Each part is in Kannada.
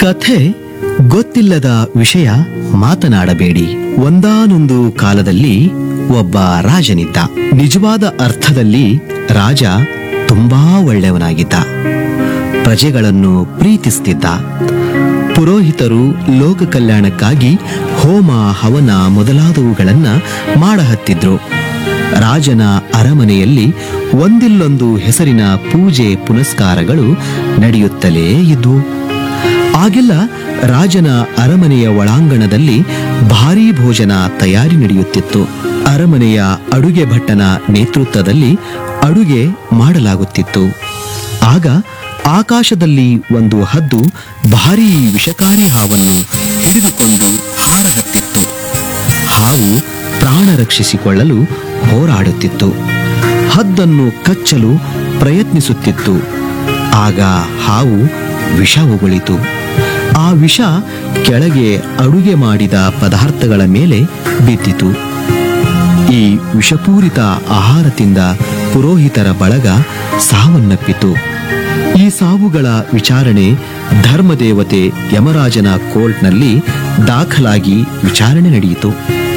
ಕಥೆ ಗೊತ್ತಿಲ್ಲದ ವಿಷಯ ಮಾತನಾಡಬೇಡಿ ಒಂದಾನೊಂದು ಕಾಲದಲ್ಲಿ ಒಬ್ಬ ರಾಜನಿದ್ದ ನಿಜವಾದ ಅರ್ಥದಲ್ಲಿ ರಾಜ ತುಂಬಾ ಒಳ್ಳೆಯವನಾಗಿದ್ದ ಪ್ರಜೆಗಳನ್ನು ಪ್ರೀತಿಸ್ತಿದ್ದ ಪುರೋಹಿತರು ಲೋಕ ಕಲ್ಯಾಣಕ್ಕಾಗಿ ಹೋಮ ಹವನ ಮೊದಲಾದವುಗಳನ್ನ ಮಾಡಹತ್ತಿದ್ರು ರಾಜನ ಅರಮನೆಯಲ್ಲಿ ಒಂದಿಲ್ಲೊಂದು ಹೆಸರಿನ ಪೂಜೆ ಪುನಸ್ಕಾರಗಳು ನಡೆಯುತ್ತಲೇ ಇದ್ವು ಆಗೆಲ್ಲ ರಾಜನ ಅರಮನೆಯ ಒಳಾಂಗಣದಲ್ಲಿ ಭಾರೀ ಭೋಜನ ತಯಾರಿ ನಡೆಯುತ್ತಿತ್ತು ಅರಮನೆಯ ಅಡುಗೆ ಭಟ್ಟನ ನೇತೃತ್ವದಲ್ಲಿ ಅಡುಗೆ ಮಾಡಲಾಗುತ್ತಿತ್ತು ಆಗ ಆಕಾಶದಲ್ಲಿ ಒಂದು ಹದ್ದು ಭಾರೀ ವಿಷಕಾರಿ ಹಾವನ್ನು ಹಿಡಿದುಕೊಂಡು ಹಾರಹತ್ತಿತ್ತು ಹಾವು ಪ್ರಾಣ ರಕ್ಷಿಸಿಕೊಳ್ಳಲು ಹೋರಾಡುತ್ತಿತ್ತು ಹದ್ದನ್ನು ಕಚ್ಚಲು ಪ್ರಯತ್ನಿಸುತ್ತಿತ್ತು ಆಗ ಹಾವು ವಿಷ ಉಗುಳಿತು ಆ ವಿಷ ಕೆಳಗೆ ಅಡುಗೆ ಮಾಡಿದ ಪದಾರ್ಥಗಳ ಮೇಲೆ ಬಿದ್ದಿತು ಈ ವಿಷಪೂರಿತ ಆಹಾರದಿಂದ ಪುರೋಹಿತರ ಬಳಗ ಸಾವನ್ನಪ್ಪಿತು ಈ ಸಾವುಗಳ ವಿಚಾರಣೆ ಧರ್ಮದೇವತೆ ಯಮರಾಜನ ಕೋರ್ಟ್ನಲ್ಲಿ ದಾಖಲಾಗಿ ವಿಚಾರಣೆ ನಡೆಯಿತು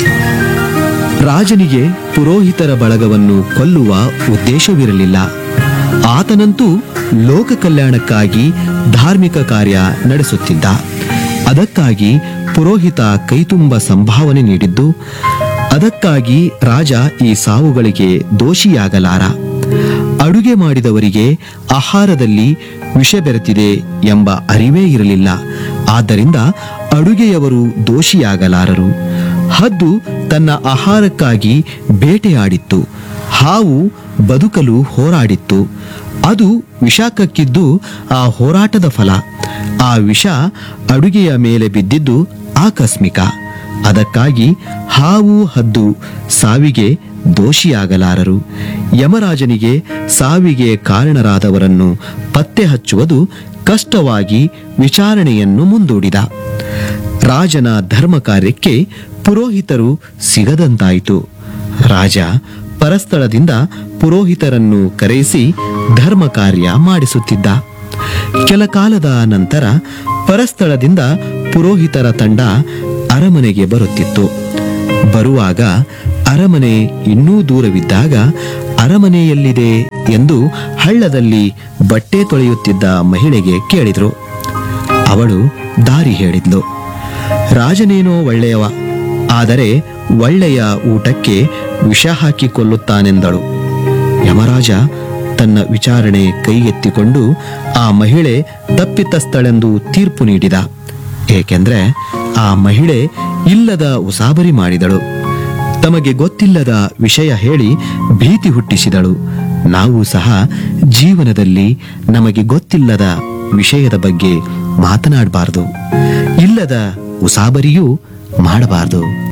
ರಾಜನಿಗೆ ಪುರೋಹಿತರ ಬಳಗವನ್ನು ಕೊಲ್ಲುವ ಉದ್ದೇಶವಿರಲಿಲ್ಲ ಆತನಂತೂ ಲೋಕ ಕಲ್ಯಾಣಕ್ಕಾಗಿ ಧಾರ್ಮಿಕ ಕಾರ್ಯ ನಡೆಸುತ್ತಿದ್ದ ಅದಕ್ಕಾಗಿ ಪುರೋಹಿತ ಕೈತುಂಬ ಸಂಭಾವನೆ ನೀಡಿದ್ದು ಅದಕ್ಕಾಗಿ ರಾಜ ಈ ಸಾವುಗಳಿಗೆ ದೋಷಿಯಾಗಲಾರ ಅಡುಗೆ ಮಾಡಿದವರಿಗೆ ಆಹಾರದಲ್ಲಿ ವಿಷ ಬೆರೆತಿದೆ ಎಂಬ ಅರಿವೇ ಇರಲಿಲ್ಲ ಆದ್ದರಿಂದ ಅಡುಗೆಯವರು ದೋಷಿಯಾಗಲಾರರು ಹದ್ದು ತನ್ನ ಆಹಾರಕ್ಕಾಗಿ ಬೇಟೆಯಾಡಿತ್ತು ಹಾವು ಬದುಕಲು ಹೋರಾಡಿತ್ತು ಅದು ವಿಷ ಕಕ್ಕಿದ್ದು ಆ ಹೋರಾಟದ ಫಲ ಆ ವಿಷ ಅಡುಗೆಯ ಮೇಲೆ ಬಿದ್ದಿದ್ದು ಆಕಸ್ಮಿಕ ಅದಕ್ಕಾಗಿ ಹಾವು ಹದ್ದು ಸಾವಿಗೆ ದೋಷಿಯಾಗಲಾರರು ಯಮರಾಜನಿಗೆ ಸಾವಿಗೆ ಕಾರಣರಾದವರನ್ನು ಪತ್ತೆ ಹಚ್ಚುವುದು ಕಷ್ಟವಾಗಿ ವಿಚಾರಣೆಯನ್ನು ಮುಂದೂಡಿದ ರಾಜನ ಧರ್ಮ ಕಾರ್ಯಕ್ಕೆ ಪುರೋಹಿತರು ಸಿಗದಂತಾಯಿತು ರಾಜ ಪರಸ್ಥಳದಿಂದ ಪುರೋಹಿತರನ್ನು ಕರೆಯಿಸಿ ಧರ್ಮ ಕಾರ್ಯ ಮಾಡಿಸುತ್ತಿದ್ದ ಕೆಲ ಕಾಲದ ನಂತರ ಪರಸ್ಥಳದಿಂದ ಪುರೋಹಿತರ ತಂಡ ಅರಮನೆಗೆ ಬರುತ್ತಿತ್ತು ಬರುವಾಗ ಅರಮನೆ ಇನ್ನೂ ದೂರವಿದ್ದಾಗ ಅರಮನೆಯಲ್ಲಿದೆ ಎಂದು ಹಳ್ಳದಲ್ಲಿ ಬಟ್ಟೆ ತೊಳೆಯುತ್ತಿದ್ದ ಮಹಿಳೆಗೆ ಕೇಳಿದ್ರು ಅವಳು ದಾರಿ ಹೇಳಿದ್ಲು ರಾಜನೇನೋ ಒಳ್ಳೆಯವ ಆದರೆ ಒಳ್ಳೆಯ ಊಟಕ್ಕೆ ವಿಷ ಹಾಕಿ ಕೊಲ್ಲುತ್ತಾನೆಂದಳು ಯಮರಾಜ ತನ್ನ ವಿಚಾರಣೆ ಕೈಗೆತ್ತಿಕೊಂಡು ಆ ಮಹಿಳೆ ತಪ್ಪಿತಸ್ಥಳೆಂದು ತೀರ್ಪು ನೀಡಿದ ಏಕೆಂದ್ರೆ ಆ ಮಹಿಳೆ ಇಲ್ಲದ ಉಸಾಬರಿ ಮಾಡಿದಳು ತಮಗೆ ಗೊತ್ತಿಲ್ಲದ ವಿಷಯ ಹೇಳಿ ಭೀತಿ ಹುಟ್ಟಿಸಿದಳು ನಾವು ಸಹ ಜೀವನದಲ್ಲಿ ನಮಗೆ ಗೊತ್ತಿಲ್ಲದ ವಿಷಯದ ಬಗ್ಗೆ ಮಾತನಾಡಬಾರದು ಇಲ್ಲದ ಉಸಾಬರಿಯೂ ಮಾಡಬಾರದು